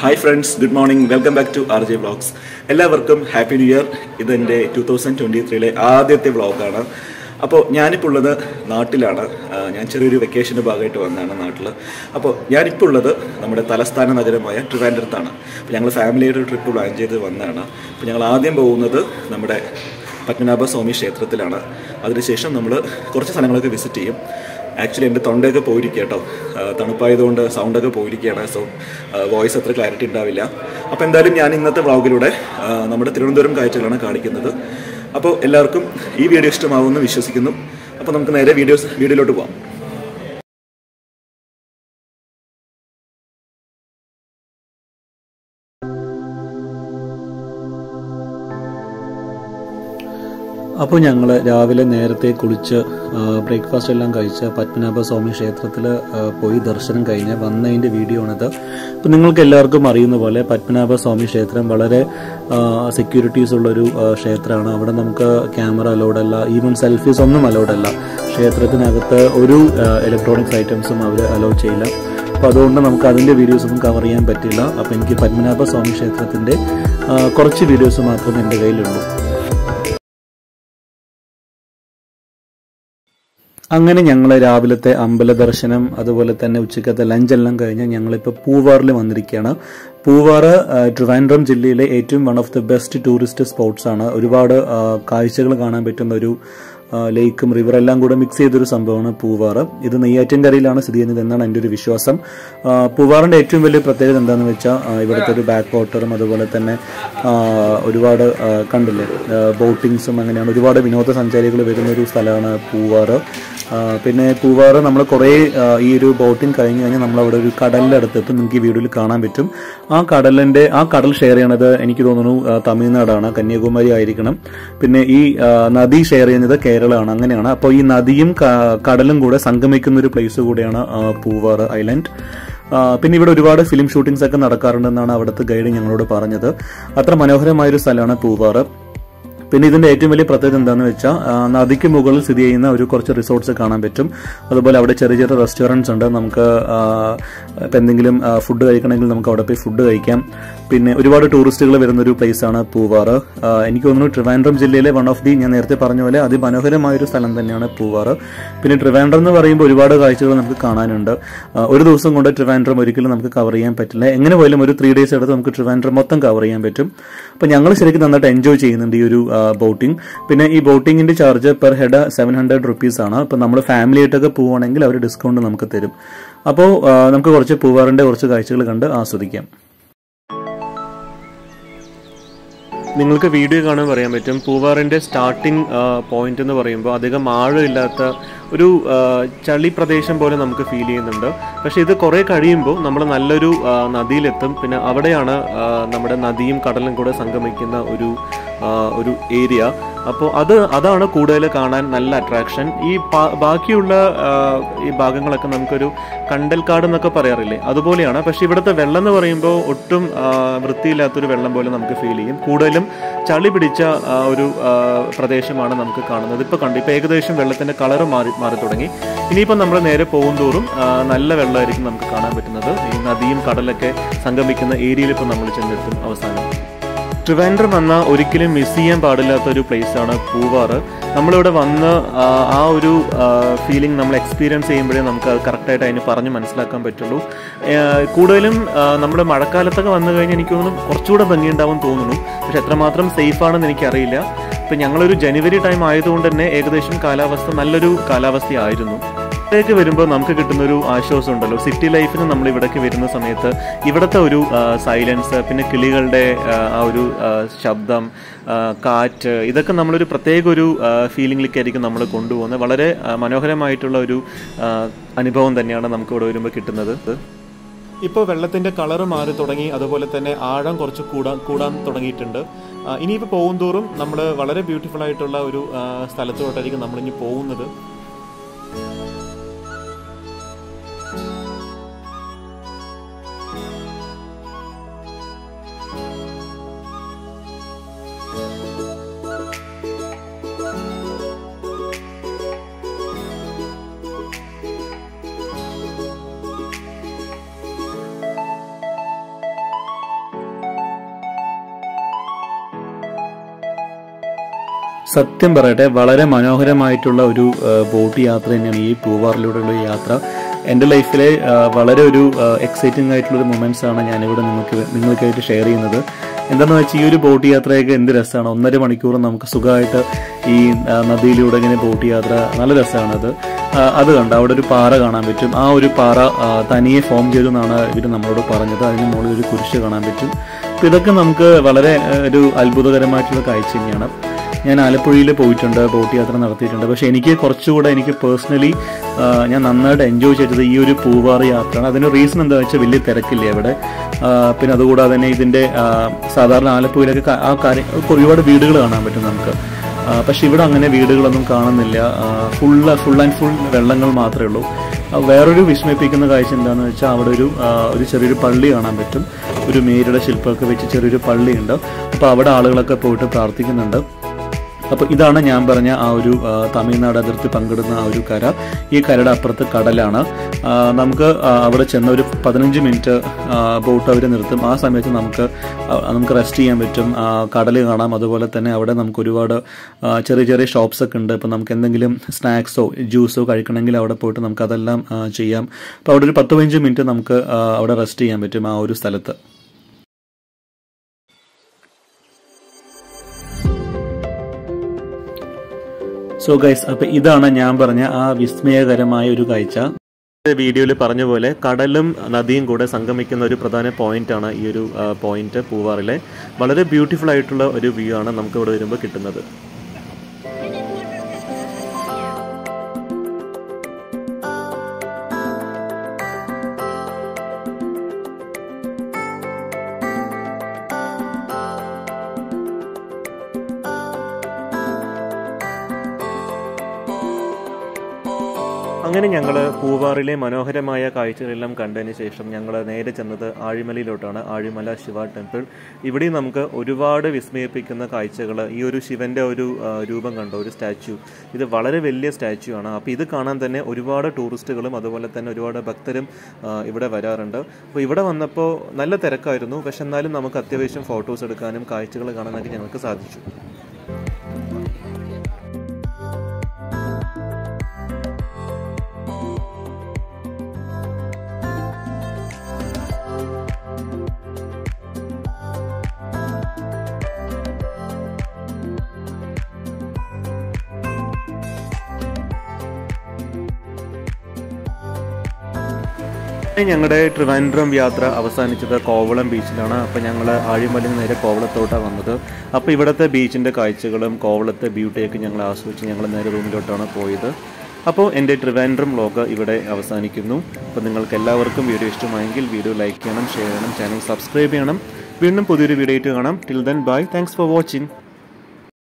hi friends good morning welcome back to R J vlogs എല്ലാവർക്കും happy new year ഇതെൻ്റെ two thousand twenty ത്രീയിലെ ആദ്യത്തെ വ്ളോഗാണ് അപ്പോൾ ഞാനിപ്പോൾ ഉള്ളത് നാട്ടിലാണ് ആ, ഞാൻ ചെറിയൊരു വെക്കേഷൻ്റെ ഭാഗമായിട്ട് വന്നതാണ് നാട്ടിൽ അപ്പോൾ ഞാനിപ്പോൾ ഉള്ളത് നമ്മുടെ തലസ്ഥാന നഗരമായ ട്രിവാൻഡ്രത്താണ് അപ്പോൾ ഞങ്ങൾ ഫാമിലിയായിട്ട് ഒരു ട്രിപ്പ് പ്ലാൻ ചെയ്ത് വന്നതാണ് അപ്പോൾ ഞങ്ങൾ ആദ്യം പോകുന്നത് നമ്മുടെ പത്മനാഭ സ്വാമി ക്ഷേത്രത്തിലാണ് അതിനുശേഷം നമ്മൾ കുറച്ച് സ്ഥലങ്ങളൊക്കെ വിസിറ്റ് ചെയ്യും ആക്ച്വലി എൻ്റെ തൊണ്ടയൊക്കെ പോയിരിക്കുക കേട്ടോ ആ, തണുപ്പായതുകൊണ്ട് സൗണ്ടൊക്കെ പോയിരിക്കുകയാണ് സോ വോയിസ് അത്ര ക്ലാരിറ്റി ഉണ്ടാവില്ല അപ്പോൾ എന്തായാലും ഞാൻ ഇന്നത്തെ വ്ളോഗിലൂടെ ആ, നമ്മുടെ തിരുവനന്തപുരം കാഴ്ചകളാണ് കാണിക്കുന്നത് അപ്പോൾ എല്ലാവർക്കും ഈ വീഡിയോ ഇഷ്ടമാവുമെന്ന് വിശ്വസിക്കുന്നു അപ്പോൾ നമുക്ക് നേരെ വീഡിയോസ് വീഡിയോയിലോട്ട് പോകാം അപ്പോൾ ഞങ്ങൾ രാവിലെ നേരത്തെ കുളിച്ച് ബ്രേക്ക്ഫാസ്റ്റ് എല്ലാം കഴിച്ച് പത്മനാഭ സ്വാമി ക്ഷേത്രത്തിൽ പോയി ദർശനം കഴിഞ്ഞ് വന്നതിൻ്റെ വീഡിയോ ആണിത് അപ്പോൾ നിങ്ങൾക്ക് എല്ലാവർക്കും അറിയുന്ന പോലെ പത്മനാഭ സ്വാമി ക്ഷേത്രം വളരെ സെക്യൂരിറ്റീസ് ഉള്ളൊരു ആ, ക്ഷേത്രമാണ് അവിടെ നമുക്ക് ക്യാമറ അലൗഡ് അല്ല ഈവൻ സെൽഫീസ് ഒന്നും അലൗഡ് അല്ല ക്ഷേത്രത്തിനകത്ത് ഒരു ഇലക്ട്രോണിക്സ് ഐറ്റംസും അവർ അലൗ ചെയ്യില്ല അപ്പോൾ അതുകൊണ്ട് നമുക്ക് അതിൻ്റെ വീഡിയോസ് ഒന്നും കവർ ചെയ്യാൻ പറ്റില്ല അപ്പോൾ എനിക്ക് പത്മനാഭ സ്വാമി ക്ഷേത്രത്തിൻ്റെ ആ, കുറച്ച് വീഡിയോസ് മാത്രമേ എൻ്റെ കയ്യിലുള്ളൂ അങ്ങനെ ഞങ്ങൾ രാവിലത്തെ അമ്പല ദർശനം അതുപോലെ തന്നെ ഉച്ചക്കത്തെ ലഞ്ചെല്ലാം കഴിഞ്ഞ് ഞങ്ങളിപ്പോൾ പൂവാറിൽ വന്നിരിക്കുകയാണ് പൂവാറ് ആ, ട്രിവാൻഡ്രം ജില്ലയിലെ ഏറ്റവും one of the best tourist spots ആണ് ഒരുപാട് ആ, കാഴ്ചകൾ കാണാൻ പറ്റുന്ന ഒരു ആ, ലേക്കും റിവർ എല്ലാം കൂടെ മിക്സ് ചെയ്തൊരു സംഭവമാണ് പൂവാറ് ഇത് നെയ്യാറ്റിൻകരയിലാണ് സ്ഥിതി ചെയ്യുന്നത് എന്നാണ് എൻ്റെ ഒരു വിശ്വാസം ആ, പൂവാറിന്റെ ഏറ്റവും വലിയ പ്രത്യേകത എന്താണെന്ന് വെച്ചാൽ ആ, ഇവിടുത്തെ ഒരു ബാക്ക് വാട്ടറും അതുപോലെ തന്നെ ആ, ഒരുപാട് ആ, കണ്ടില്ലേ ബോട്ടിങ്സും അങ്ങനെയാണ് ഒരുപാട് വിനോദസഞ്ചാരികൾ വരുന്ന ഒരു സ്ഥലമാണ് പൂവാറ് ആ, പിന്നെ പൂവാറ് നമ്മൾ കുറേ ആ, ഈ ഒരു ബോട്ടിംഗ് കഴിഞ്ഞ് കഴിഞ്ഞാൽ നമ്മൾ അവിടെ ഒരു കടലിൻ്റെ അടുത്തെത്തും നിങ്ങൾക്ക് ഈ വീഡിയോയിൽ കാണാൻ പറ്റും ആ കടലിന്റെ ആ കടൽ ഷെയർ ചെയ്യണത് എനിക്ക് തോന്നുന്നു ആ, തമിഴ്നാടാണ് കന്യാകുമാരി ആയിരിക്കണം പിന്നെ ഈ ആ, നദി ഷെയർ ചെയ്യുന്നത് കേരളമാണ് അങ്ങനെയാണ് അപ്പോൾ ഈ നദിയും ക- കടലും കൂടെ സംഗമിക്കുന്ന ഒരു പ്ലേസ് കൂടെയാണ് ആ, പൂവാറ് ഐലൻഡ് ആ, പിന്നെ ഇവിടെ ഒരുപാട് ഫിലിം ഷൂട്ടിങ്സ് ഒക്കെ നടക്കാറുണ്ടെന്നാണ് അവിടുത്തെ ഗൈഡ് ഞങ്ങളോട് പറഞ്ഞത് അത്ര മനോഹരമായ ഒരു സ്ഥലമാണ് പൂവാറ് പിന്നെ ഇതിന്റെ ഏറ്റവും വലിയ പ്രത്യേകത എന്താണെന്ന് വെച്ചാൽ ആ, നദിക്ക് മുകളിൽ സ്ഥിതി ചെയ്യുന്ന ഒരു കുറച്ച് റിസോർട്ട്സ് കാണാൻ പറ്റും അതുപോലെ അവിടെ ചെറിയ ചെറിയ റെസ്റ്റോറൻറ്റ്സ് ഉണ്ട് നമുക്ക് ആ, ഇപ്പം എന്തെങ്കിലും ഫുഡ് കഴിക്കണമെങ്കിൽ നമുക്ക് അവിടെ പോയി ഫുഡ് കഴിക്കാം പിന്നെ ഒരുപാട് ടൂറിസ്റ്റുകൾ വരുന്ന ഒരു പ്ലേസ് ആണ് പൂവാറ് ആ, എനിക്ക് തോന്നുന്നു ട്രിവാൻഡ്രം ജില്ലയിലെ വൺ ഓഫ് ദി ഞാൻ നേരത്തെ പറഞ്ഞ പോലെ അതിമനോഹരമായ ഒരു സ്ഥലം തന്നെയാണ് പൂവാറ് പിന്നെ ട്രിവാൻഡ്രം എന്ന് പറയുമ്പോൾ ഒരുപാട് കാഴ്ചകൾ നമുക്ക് കാണാനുണ്ട് ആ, ഒരു ദിവസം കൊണ്ട് ട്രിവാൻഡ്രം ഒരിക്കലും നമുക്ക് കവർ ചെയ്യാൻ പറ്റില്ല എങ്ങനെ പോയാലും ഒരു ത്രീ ഡേയ്സ് എടുത്ത് നമുക്ക് ട്രിവാൻഡ്രം മൊത്തം കവർ ചെയ്യാൻ പറ്റും അപ്പോൾ ഞങ്ങൾ ശരിക്കും നന്നായിട്ട് എൻജോയ് ചെയ്യുന്നുണ്ട് ഈ ഒരു ബോട്ടിംഗ് പിന്നെ ഈ ബോട്ടിങ്ങിന്റെ charge per head seven hundred rupees ആണ് അപ്പോൾ നമ്മൾ ഫാമിലി ആയിട്ടൊക്കെ പോവുകയാണെങ്കിൽ അവർ ഡിസ്കൗണ്ട് നമുക്ക് തരും അപ്പോൾ നമുക്ക് കുറച്ച് പൂവാറിന്റെ കുറച്ച് കാഴ്ചകൾ കണ്ട് ആസ്വദിക്കാം നിങ്ങൾക്ക് വീഡിയോ കാണാൻ പറയാൻ പറ്റും പൂവാറിന്റെ സ്റ്റാർട്ടിംഗ് പോയിന്റ് എന്ന് പറയുമ്പോൾ അധികം ആഴമില്ലാത്ത ഒരു ആ, ചളി പ്രദേശം പോലെ നമുക്ക് ഫീൽ ചെയ്യുന്നുണ്ട് പക്ഷെ ഇത് കുറെ കഴിയുമ്പോൾ നമ്മൾ നല്ലൊരു ആ, നദിയിലെത്തും പിന്നെ അവിടെയാണ് ആ, നമ്മുടെ നദിയും കടലും കൂടെ സംഗമിക്കുന്ന ഒരു ആ, ഒരു ഏരിയ അപ്പോൾ അത് അതാണ് കൂടുതൽ കാണാൻ നല്ല അട്രാക്ഷൻ ഈ പാ- ബാക്കിയുള്ള ആ, ഈ ഭാഗങ്ങളൊക്കെ നമുക്കൊരു കണ്ടൽക്കാട് എന്നൊക്കെ പറയാറില്ലേ അതുപോലെയാണ് പക്ഷെ ഇവിടുത്തെ വെള്ളം എന്ന് പറയുമ്പോൾ ഒട്ടും ആ, വൃത്തിയില്ലാത്തൊരു വെള്ളം പോലെ നമുക്ക് ഫീൽ ചെയ്യും കൂടുതലും ചളി പിടിച്ച ആ, ഒരു ആ, പ്രദേശമാണ് നമുക്ക് കാണുന്നത് ഇപ്പൊ കണ്ടു ഇപ്പൊ ഏകദേശം വെള്ളത്തിന്റെ കളർ മാറി മാറി തുടങ്ങി ഇനിയിപ്പോൾ നമ്മൾ നേരെ പോകും തോറും ആ, നല്ല വെള്ളമായിരിക്കും നമുക്ക് കാണാൻ പറ്റുന്നത് ഈ നദിയും കടലൊക്കെ സംഗമിക്കുന്ന ഏരിയയിൽ ഇപ്പോൾ നമ്മൾ ചെന്നെത്തും അവസാനം ട്രിവാൻഡ്രം വന്ന ഒരിക്കലും മിസ് ചെയ്യാൻ പാടില്ലാത്ത ഒരു പ്ലേസ് ആണ് പൂവാറ് നമ്മളിവിടെ വന്ന് ആ, ആ ഒരു ഫീലിംഗ് നമ്മൾ എക്സ്പീരിയൻസ് ചെയ്യുമ്പോഴേ നമുക്ക് അത് കറക്റ്റായിട്ട് അതിന് പറഞ്ഞ് മനസ്സിലാക്കാൻ പറ്റുള്ളൂ ആ, കൂടുതലും ആ, നമ്മുടെ മഴക്കാലത്തൊക്കെ വന്നു കഴിഞ്ഞാൽ എനിക്ക് തോന്നുന്നു കുറച്ചുകൂടെ ഭംഗിയുണ്ടാവും തോന്നുന്നു പക്ഷെ എത്രമാത്രം സേഫ് ആണെന്ന് എനിക്കറിയില്ല ഇപ്പം ഞങ്ങളൊരു ജനുവരി ടൈം ആയതുകൊണ്ട് തന്നെ ഏകദേശം കാലാവസ്ഥ നല്ലൊരു കാലാവസ്ഥയായിരുന്നു ഇവിടേക്ക് വരുമ്പോൾ നമുക്ക് കിട്ടുന്ന ഒരു ആശ്വാസം ഉണ്ടല്ലോ സിറ്റി ലൈഫിന് നമ്മൾ ഇവിടേക്ക് വരുന്ന സമയത്ത് ഇവിടുത്തെ ഒരു സൈലൻസ് പിന്നെ കിളികളുടെ ആ, ആ ഒരു ആ, ശബ്ദം ആ, കാറ്റ് ഇതൊക്കെ നമ്മളൊരു പ്രത്യേക ഒരു ഫീലിംഗിലേക്കായിരിക്കും നമ്മൾ കൊണ്ടുപോകുന്നത് വളരെ ആ, മനോഹരമായിട്ടുള്ള ഒരു ആ, അനുഭവം തന്നെയാണ് നമുക്ക് ഇവിടെ വരുമ്പോൾ കിട്ടുന്നത് ഇപ്പോൾ വെള്ളത്തിന്റെ കളർ മാറി തുടങ്ങി അതുപോലെ തന്നെ ആഴം കുറച്ച് കൂടാൻ കൂടാൻ തുടങ്ങിയിട്ടുണ്ട് ആ, ഇനിയിപ്പോൾ പോകും തോറും നമ്മൾ വളരെ ബ്യൂട്ടിഫുൾ ആയിട്ടുള്ള ഒരു ആ, സ്ഥലത്തോട്ടായിരിക്കും നമ്മളിനി പോകുന്നത് സത്യം പറയട്ടെ വളരെ മനോഹരമായിട്ടുള്ള ഒരു ആ, ബോട്ട് യാത്ര തന്നെയാണ് ഈ പൂവാറിലൂടെയുള്ള ഈ യാത്ര എൻ്റെ ലൈഫിലെ ആ, വളരെ ഒരു എക്സൈറ്റിംഗ് ആയിട്ടുള്ള ഒരു മൊമെന്റ്സ് ആണ് ഞാനിവിടെ നിങ്ങൾക്ക് നിങ്ങൾക്കായിട്ട് ഷെയർ ചെയ്യുന്നത് എന്താണെന്ന് വെച്ചാൽ ഈ ഒരു ബോട്ട് യാത്രയൊക്കെ എന്ത് രസമാണ് ഒന്നര മണിക്കൂർ നമുക്ക് സുഖമായിട്ട് ഈ ആ, നദിയിലൂടെ ഇങ്ങനെ ബോട്ട് യാത്ര നല്ല രസമാണത് ആ, അത് കണ്ട് അവിടെ ഒരു പാറ കാണാൻ പറ്റും ആ ഒരു പാറ ആ, തനിയെ ഫോം ചെയ്തു എന്നാണ് ഇവർ നമ്മളോട് പറഞ്ഞത് അതിന് മുകളിൽ ഒരു കുരിശ് കാണാൻ പറ്റും അപ്പോൾ ഇതൊക്കെ നമുക്ക് വളരെ ആ, ഒരു അത്ഭുതകരമായിട്ടുള്ള കാഴ്ച തന്നെയാണ് ഞാൻ ആലപ്പുഴയിൽ പോയിട്ടുണ്ട് ബോട്ട് യാത്ര നടത്തിയിട്ടുണ്ട് പക്ഷെ എനിക്ക് കുറച്ചുകൂടെ എനിക്ക് പേഴ്സണലി ഞാൻ നന്നായിട്ട് എൻജോയ് ചെയ്തത് ഈ ഒരു പൂവാറ് യാത്രയാണ് അതിന് റീസൺ എന്താ വെച്ചാൽ വലിയ തിരക്കില്ല അവിടെ ആ, പിന്നെ അതുകൂടാതെ തന്നെ ഇതിൻ്റെ ആ, സാധാരണ ആലപ്പുഴയിലൊക്കെ ക- ആ കാര്യം ഒരുപാട് വീടുകൾ കാണാൻ പറ്റും നമുക്ക് ആ, പക്ഷെ ഇവിടെ അങ്ങനെ വീടുകളൊന്നും കാണുന്നില്ല ഫുൾ ഫുൾ ആൻഡ് ഫുൾ വെള്ളങ്ങൾ മാത്രമേ ഉള്ളൂ ആ, വേറൊരു വിസ്മയിപ്പിക്കുന്ന കാഴ്ച എന്താണെന്ന് വെച്ചാൽ അവിടെ ഒരു ആ, ഒരു ചെറിയൊരു പള്ളി കാണാൻ പറ്റും ഒരു മേരുടെ ശില്പമൊക്കെ വെച്ച് ചെറിയൊരു പള്ളിയുണ്ട് അപ്പോൾ അവിടെ ആളുകളൊക്കെ പോയിട്ട് പ്രാർത്ഥിക്കുന്നുണ്ട് അപ്പോൾ ഇതാണ് ഞാൻ പറഞ്ഞ ആ ഒരു ആ, തമിഴ്നാട് അതിർത്തി പങ്കിടുന്ന ആ ഒരു കര ഈ കരയുടെ അപ്പുറത്ത് കടലാണ് ആ, നമുക്ക് ആ, അവിടെ ചെന്ന ഒരു പതിനഞ്ച് മിനിറ്റ് ബോട്ട് അവർ നിർത്തും ആ സമയത്ത് നമുക്ക് ആ, നമുക്ക് റെസ്റ്റ് ചെയ്യാൻ പറ്റും ആ, കടൽ കാണാം അതുപോലെ തന്നെ അവിടെ നമുക്ക് ഒരുപാട് ആ, ചെറിയ ചെറിയ ഷോപ്സ് ഒക്കെ ഉണ്ട് ഇപ്പോൾ നമുക്ക് എന്തെങ്കിലും സ്നാക്സോ ജ്യൂസോ കഴിക്കണമെങ്കിൽ അവിടെ പോയിട്ട് നമുക്ക് അതെല്ലാം ആ, ചെയ്യാം അപ്പോൾ അവിടെ ഒരു പത്ത് പതിനഞ്ച് മിനിറ്റ് നമുക്ക് ആ, അവിടെ റെസ്റ്റ് ചെയ്യാൻ പറ്റും ആ ഒരു സ്ഥലത്ത് സോ ഗൈസ് അപ്പൊ ഇതാണ് ഞാൻ പറഞ്ഞ ആ വിസ്മയകരമായ ഒരു കാഴ്ച വീഡിയോയിൽ പറഞ്ഞ പോലെ കടലും നദിയും കൂടെ സംഗമിക്കുന്ന ഒരു പ്രധാന പോയിന്റ് ആണ് ഈ ഒരു പോയിന്റ് പൂവാറിലെ വളരെ ബ്യൂട്ടിഫുൾ ആയിട്ടുള്ള ഒരു വ്യൂ ആണ് നമുക്ക് ഇവിടെ വരുമ്പോൾ കിട്ടുന്നത് അങ്ങനെ ഞങ്ങൾ പൂവാറിലെ മനോഹരമായ കാഴ്ചകളെല്ലാം കണ്ടതിന് ശേഷം ഞങ്ങൾ നേരെ ചെന്നത് ആഴിമലയിലോട്ടാണ് ആഴിമല ശിവ ടെമ്പിൾ ഇവിടെ നമുക്ക് ഒരുപാട് വിസ്മയിപ്പിക്കുന്ന കാഴ്ചകൾ ഈ ഒരു ശിവന്റെ ഒരു ആ, രൂപം കണ്ടോ ഒരു സ്റ്റാച്യു ഇത് വളരെ വലിയ സ്റ്റാച്യു ആണ് അപ്പോൾ ഇത് കാണാൻ തന്നെ ഒരുപാട് ടൂറിസ്റ്റുകളും അതുപോലെ തന്നെ ഒരുപാട് ഭക്തരും ആ, ഇവിടെ വരാറുണ്ട് അപ്പോൾ ഇവിടെ വന്നപ്പോൾ നല്ല തിരക്കായിരുന്നു പക്ഷെ എന്നാലും നമുക്ക് അത്യാവശ്യം ഫോട്ടോസ് എടുക്കാനും കാഴ്ചകൾ കാണാനൊക്കെ ഞങ്ങൾക്ക് സാധിച്ചു ഞങ്ങളുടെ ട്രിവാൻഡ്രം യാത്ര അവസാനിച്ചത് കോവളം ബീച്ചിലാണ് അപ്പോൾ ഞങ്ങൾ ആഴിമലയിൽ നേരെ കോവളത്തോട്ടാണ് വന്നത് അപ്പോൾ ഇവിടുത്തെ ബീച്ചിൻ്റെ കാഴ്ചകളും കോവളത്തെ ബ്യൂട്ടിയൊക്കെ ഞങ്ങൾ ആസ്വദിച്ച് ഞങ്ങൾ നേരെ റൂമിലോട്ടാണ് പോയത് അപ്പോൾ എൻ്റെ ട്രിവാൻഡ്രം വ്ലോഗ് ഇവിടെ അവസാനിക്കുന്നു അപ്പോൾ നിങ്ങൾക്ക് എല്ലാവർക്കും വീഡിയോ ഇഷ്ടമായെങ്കിൽ വീഡിയോ ലൈക്ക് ചെയ്യണം ഷെയർ ചെയ്യണം ചാനൽ സബ്സ്ക്രൈബ് ചെയ്യണം വീണ്ടും പുതിയൊരു വീഡിയോ ആയിട്ട് കാണാം till then bye thanks for watching